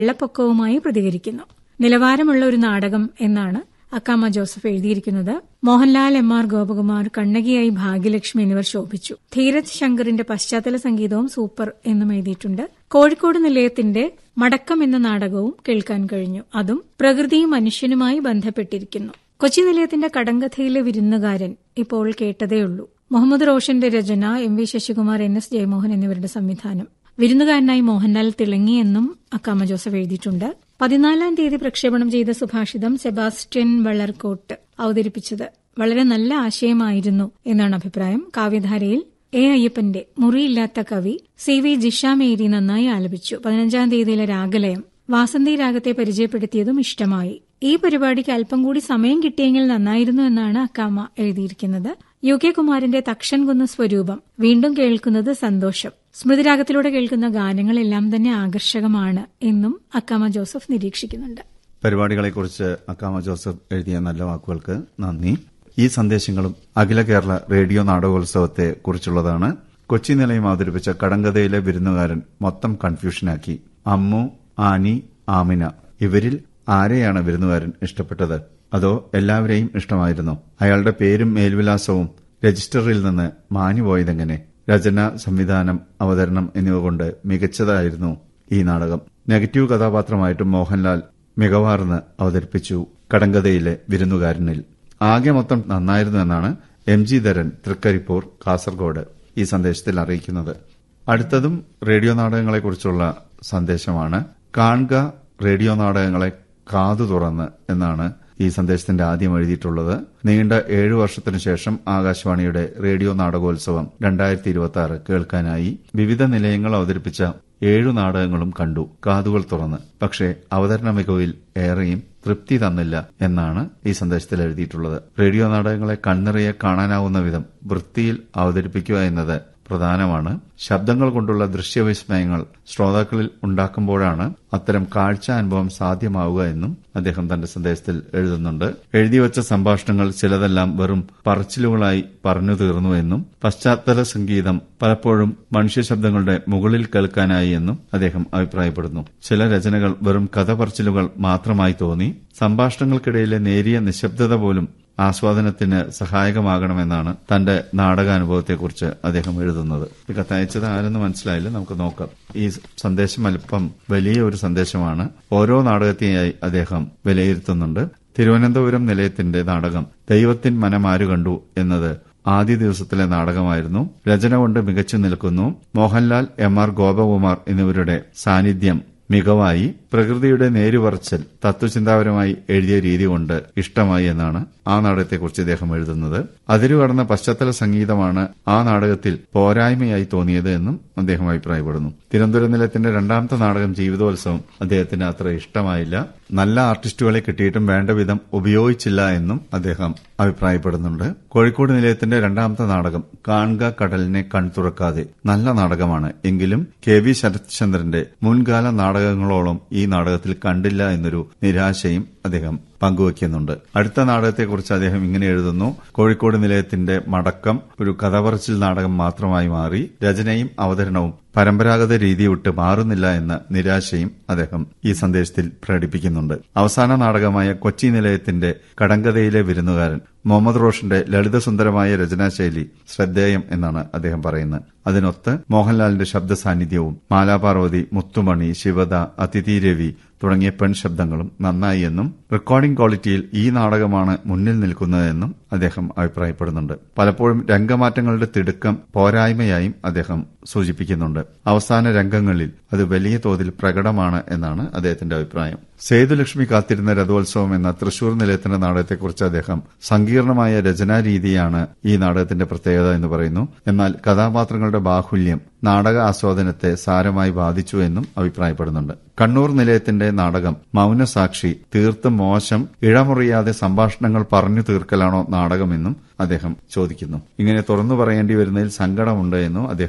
വെള്ളപ്പൊക്കവുമായി പ്രതികരിക്കുന്നു നിലവാരമുള്ള ഒരു നാടകം എന്നാണ് അക്കാമ ജോസഫ് എഴുതിയിരിക്കുന്നത് മോഹൻലാൽ എം ആർ ഗോപകുമാർ കണ്ണകിയായി ഭാഗ്യലക്ഷ്മി എന്നിവർ ശോഭിച്ചു ധീരജ് ശങ്കറിന്റെ പശ്ചാത്തല സംഗീതവും സൂപ്പർ എന്നും എഴുതിയിട്ടുണ്ട് കോഴിക്കോട് നിലയത്തിന്റെ മടക്കം എന്ന നാടകവും കേൾക്കാൻ കഴിഞ്ഞു അതും പ്രകൃതിയും മനുഷ്യനുമായി ബന്ധപ്പെട്ടിരിക്കുന്നു കൊച്ചി നിലയത്തിന്റെ കടങ്കഥയിലെ വിരുന്നുകാരൻ ഇപ്പോൾ കേട്ടതേയുള്ളൂ മുഹമ്മദ് റോഷന്റെ രചന M V Sasikumar N S Jayamohan എന്നിവരുടെ സംവിധാനം വിരുന്നുകാരനായി മോഹൻലാൽ തിളങ്ങിയെന്നും അക്കാമ ജോസഫ് എഴുതിയിട്ടുണ്ട് പതിനാലാം തീയതി പ്രക്ഷേപണം ചെയ്ത സുഭാഷിതം സെബാസ്റ്റ്യൻ വളർകോട്ട് അവതരിപ്പിച്ചത് വളരെ നല്ല ആശയമായിരുന്നു എന്നാണ് അഭിപ്രായം കാവ്യധാരയിൽ എ അയ്യപ്പന്റെ മുറിയില്ലാത്ത കവി സി വി ജിഷ മേരി നന്നായി ആലപിച്ചു പതിനഞ്ചാം തീയതിയിലെ രാഗലയം വാസന്തി രാഗത്തെ പരിചയപ്പെടുത്തിയതും ഇഷ്ടമായി ഈ പരിപാടിക്ക് അല്പം കൂടി സമയം കിട്ടിയെങ്കിൽ നന്നായിരുന്നു എന്നാണ് അക്കാമ എഴുതിയിരിക്കുന്നത് യു കെ കുമാരന്റെ തക്ഷൻകുന്ന് സ്വരൂപം വീണ്ടും കേൾക്കുന്നത് സന്തോഷം സ്മൃതിരാഗത്തിലൂടെ കേൾക്കുന്ന ഗാനങ്ങളെല്ലാം തന്നെ ആകർഷകമാണ് എന്നും അക്കാമ ജോസഫ് നിരീക്ഷിക്കുന്നുണ്ട് പരിപാടികളെക്കുറിച്ച് അക്കാമ ജോസഫ് എഴുതിയ നല്ല വാക്കുകൾക്ക് നന്ദി ഈ സന്ദേശങ്ങളും അഖില കേരള റേഡിയോ നാടകോത്സവത്തെ കുറിച്ചുള്ളതാണ് കൊച്ചി നിലയം അവതരിപ്പിച്ച കടങ്കഥയിലെ വിരുന്നുകാരൻ മൊത്തം കൺഫ്യൂഷനാക്കി അമ്മു ആനി ആമിന ഇവരിൽ ആരെയാണ് വിരുന്നുകാരൻ ഇഷ്ടപ്പെട്ടത് അതോ എല്ലാവരെയും ഇഷ്ടമായിരുന്നു അയാളുടെ പേരും മേൽവിലാസവും രജിസ്റ്ററിൽ നിന്ന് മാഞ്ഞുപോയതെങ്ങനെ രചന സംവിധാനം അവതരണം എന്നിവ കൊണ്ട് മികച്ചതായിരുന്നു ഈ നാടകം നെഗറ്റീവ് കഥാപാത്രമായിട്ട് മോഹൻലാൽ മികവാർന്ന് അവതരിപ്പിച്ചു കടങ്കഥയിലെ വിരുന്നുകാരനിൽ ആകെ മൊത്തം നന്നായിരുന്നു എന്നാണ് എം ജി ധരൻ തൃക്കരിപ്പൂർ കാസർഗോഡ് ഈ സന്ദേശത്തിൽ അറിയിക്കുന്നത് അടുത്തതും റേഡിയോ നാടകങ്ങളെക്കുറിച്ചുള്ള സന്ദേശമാണ് കാണുക റേഡിയോ നാടകങ്ങളെ കാതു തുറന്ന് എന്നാണ് ഈ സന്ദേശത്തിന്റെ ആദ്യം എഴുതിയിട്ടുള്ളത് നീണ്ട ഏഴു വർഷത്തിനു ശേഷം ആകാശവാണിയുടെ റേഡിയോ നാടകോത്സവം രണ്ടായിരത്തി ഇരുപത്തി ആറ് കേൾക്കാനായി വിവിധ നിലയങ്ങൾ അവതരിപ്പിച്ച ഏഴു നാടകങ്ങളും കണ്ടു കാതുകൾ തുറന്ന് പക്ഷേ അവതരണ മികവിൽ ഏറെയും തൃപ്തി തന്നില്ല എന്നാണ് ഈ സന്ദേശത്തിൽ എഴുതിയിട്ടുള്ളത് റേഡിയോ നാടകങ്ങളെ കണ്ണിറയെ കാണാനാവുന്ന വിധം വൃത്തിയിൽ അവതരിപ്പിക്കുക എന്നത് പ്രധാനമാണ് ശബ്ദങ്ങൾ കൊണ്ടുള്ള ദൃശ്യവിസ്മയങ്ങൾ ശ്രോതാക്കളിൽ ഉണ്ടാക്കുമ്പോഴാണ് അത്തരം കാഴ്ച അനുഭവം സാധ്യമാവുക എന്നും അദ്ദേഹം തന്റെ സന്ദേശത്തിൽ എഴുതുന്നുണ്ട് എഴുതിവച്ച സംഭാഷണങ്ങൾ ചിലതെല്ലാം വെറും പറച്ചിലുകളായി പറഞ്ഞു തീർന്നു എന്നും പശ്ചാത്തല സംഗീതം പലപ്പോഴും മനുഷ്യ ശബ്ദങ്ങളുടെ മുകളിൽ കേൾക്കാനായി എന്നും അദ്ദേഹം അഭിപ്രായപ്പെടുന്നു ചില രചനകൾ വെറും കഥ പറച്ചിലുകൾ മാത്രമായി തോന്നി സംഭാഷണങ്ങൾക്കിടയിലെ നേരിയ നിശബ്ദത പോലും ആസ്വാദനത്തിന് സഹായകമാകണമെന്നാണ് തന്റെ നാടകാനുഭവത്തെക്കുറിച്ച് അദ്ദേഹം എഴുതുന്നത് ഈ കത്തയച്ചത് ആരെന്ന് മനസ്സിലായില്ല നമുക്ക് നോക്കാം ഈ സന്ദേശം അല്പം വലിയ ഒരു സന്ദേശമാണ് ഓരോ നാടകത്തെയായി അദ്ദേഹം വിലയിരുത്തുന്നുണ്ട് തിരുവനന്തപുരം നിലയത്തിന്റെ നാടകം ദൈവത്തിൻ മനമാരു കണ്ടു എന്നത് ആദ്യ ദിവസത്തിലെ നാടകമായിരുന്നു രചന കൊണ്ട് മികച്ചു നിൽക്കുന്നു മോഹൻലാൽ എം ആർ ഗോപകുമാർ എന്നിവരുടെ സാന്നിധ്യം മികവായി പ്രകൃതിയുടെ നേരുപറച്ചൽ തത്വചിന്താപരമായി എഴുതിയ രീതി കൊണ്ട് ഇഷ്ടമായി എന്നാണ് ആ നാടകത്തെക്കുറിച്ച് ഇദ്ദേഹം എഴുതുന്നത് അതിരുകടന്ന പശ്ചാത്തല സംഗീതമാണ് ആ നാടകത്തിൽ പോരായ്മയായി തോന്നിയത് എന്നും അദ്ദേഹം അഭിപ്രായപ്പെടുന്നു തിരുവനന്തപുരം നിലയത്തിന്റെ രണ്ടാമത്തെ നാടകം ജീവിതോത്സവം അദ്ദേഹത്തിന് അത്ര ഇഷ്ടമായില്ല നല്ല ആർട്ടിസ്റ്റുകളെ കിട്ടിയിട്ടും വേണ്ട വിധം ഉപയോഗിച്ചില്ല എന്നും അദ്ദേഹം അഭിപ്രായപ്പെടുന്നുണ്ട് കോഴിക്കോട് നിലയത്തിന്റെ രണ്ടാമത്തെ നാടകം കാണുക കടലിനെ കൺതുറക്കാതെ നല്ല നാടകമാണ് എങ്കിലും കെ വി ശരത്ചന്ദ്രന്റെ മുൻകാല നാടകങ്ങളോളം ഈ നാടകത്തിൽ കണ്ടില്ല എന്നൊരു നിരാശയും അദ്ദേഹം പങ്കുവയ്ക്കുന്നുണ്ട് അടുത്ത നാടകത്തെക്കുറിച്ച് അദ്ദേഹം ഇങ്ങനെ എഴുതുന്നു കോഴിക്കോട് നിലയത്തിന്റെ മടക്കം ഒരു കഥപറച്ചിൽ നാടകം മാത്രമായി മാറി രചനയും അവതരണവും പരമ്പരാഗത രീതി വിട്ട് മാറുന്നില്ല എന്ന നിരാശയും അദ്ദേഹം ഈ സന്ദേശത്തിൽ പ്രകടിപ്പിക്കുന്നുണ്ട് അവസാന നാടകമായ കൊച്ചി നിലയത്തിന്റെ കടങ്കഥയിലെ വിരുന്നുകാരൻ മുഹമ്മദ് റോഷന്റെ ലളിതസുന്ദരമായ രചനാശൈലി ശ്രദ്ധേയം എന്നാണ് അദ്ദേഹം പറയുന്നത് അതിനൊത്ത് മോഹൻലാലിന്റെ ശബ്ദ സാന്നിധ്യവും മാലാപാർവതി മുത്തുമണി ശിവദ അതിഥി രവി തുടങ്ങിയ പെൺ ശബ്ദങ്ങളും നന്നായി എന്നും റെക്കോർഡിംഗ് ക്വാളിറ്റിയിൽ ഈ നാടകമാണ് മുന്നിൽ നിൽക്കുന്നതെന്നും അദ്ദേഹം അഭിപ്രായപ്പെടുന്നുണ്ട് പലപ്പോഴും രംഗമാറ്റങ്ങളുടെ തിടുക്കം പോരായ്മയായും അദ്ദേഹം സൂചിപ്പിക്കുന്നുണ്ട് അവസാന രംഗങ്ങളിൽ അത് വലിയ തോതിൽ പ്രകടമാണ് എന്നാണ് അദ്ദേഹത്തിന്റെ അഭിപ്രായം സേതുലക്ഷ്മി കാത്തിരുന്ന രഥോത്സവം എന്ന തൃശൂർ നിലയത്തിന്റെ നാടകത്തെക്കുറിച്ച് അദ്ദേഹം സങ്കീർണമായ രചനാരീതിയാണ് ഈ നാടകത്തിന്റെ പ്രത്യേകത എന്ന് പറയുന്നു എന്നാൽ കഥാപാത്രങ്ങളുടെ ബാഹുല്യം നാടക ആസ്വാദനത്തെ സാരമായി ബാധിച്ചു എന്നും അഭിപ്രായപ്പെടുന്നുണ്ട് കണ്ണൂർ നിലയത്തിന്റെ നാടകം മൗനസാക്ഷി തീർത്തും മോശം ഇഴമുറിയാതെ സംഭാഷണങ്ങൾ പറഞ്ഞു തീർക്കലാണോ നാടകമെന്നും അദ്ദേഹം ചോദിക്കുന്നു ഇങ്ങനെ തുറന്നു പറയേണ്ടി വരുന്നതിൽ സങ്കടമുണ്ട് എന്നും അദ്ദേഹം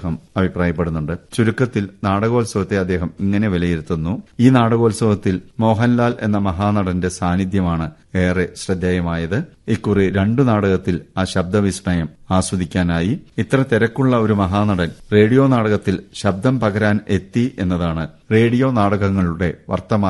അഭിപ്രായപ്പെടുന്നുണ്ട് ചുരുക്കത്തിൽ നാടകോത്സവത്തെ അദ്ദേഹം ഇങ്ങനെ വിലയിരുത്തുന്നു ഈ നാടകോത്സവത്തിൽ മോഹൻലാൽ എന്ന മഹാനടന്റെ സാന്നിധ്യമാണ് ഏറെ ശ്രദ്ധേയമായത് ഇക്കുറി രണ്ടു നാടകത്തിൽ ആ ശബ്ദവിസ്മയം ആസ്വദിക്കാനായി ഇത്ര തിരക്കുള്ള ഒരു മഹാനടൻ റേഡിയോ നാടകത്തിൽ ശബ്ദം പകരാൻ എത്തി എന്നതാണ് റേഡിയോ നാടകങ്ങളുടെ വർത്തമാന